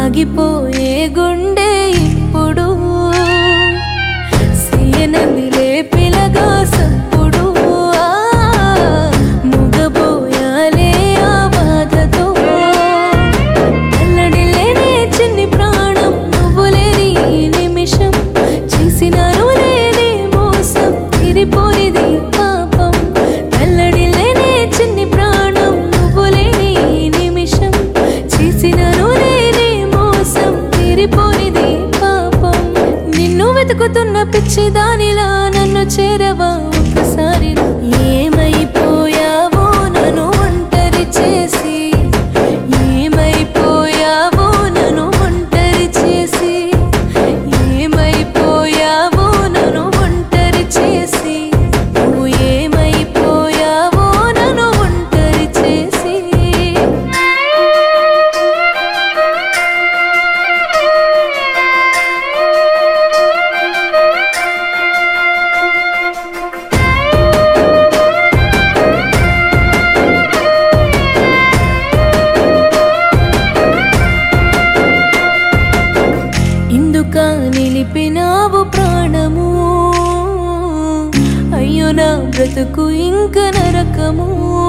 ఆగిపోయే గుండె ఇప్పుడు సీయనందిలే పిలగా సప్పుడు ఆ, మూగబోయాలే ఆ బాధతో అల్లడిలేనే చిన్ని ప్రాణం నువ్వు లేని ఈ నిమిషం చేసినాను లేని మోసం తిరిపోనిది పాపం అల్లడిలేనే చిన్ని ప్రాణం నువ్వు లేని ఈ నిమిషం చేసినాను లేని మోసం తిరిపోనిది పాపం నిన్ను వెతుకుతున్న పిచ్చి దానిలా నన్ను చేరవా ఒక్కసారి ఏమైపోయావో నన్ను ఒంటరి చేసి ఏమైపోయావో నన్ను ఒంటరి చేసి ఏమైపోయావో నన్ను ఒంటరి చేసి నువ్వు ఏమైపోయావో నన్ను ఒంటరి చేసి ఇందుక నిలిపినావు ప్రాణము అయ్యో నా బ్రతుకు ఇంక నరకము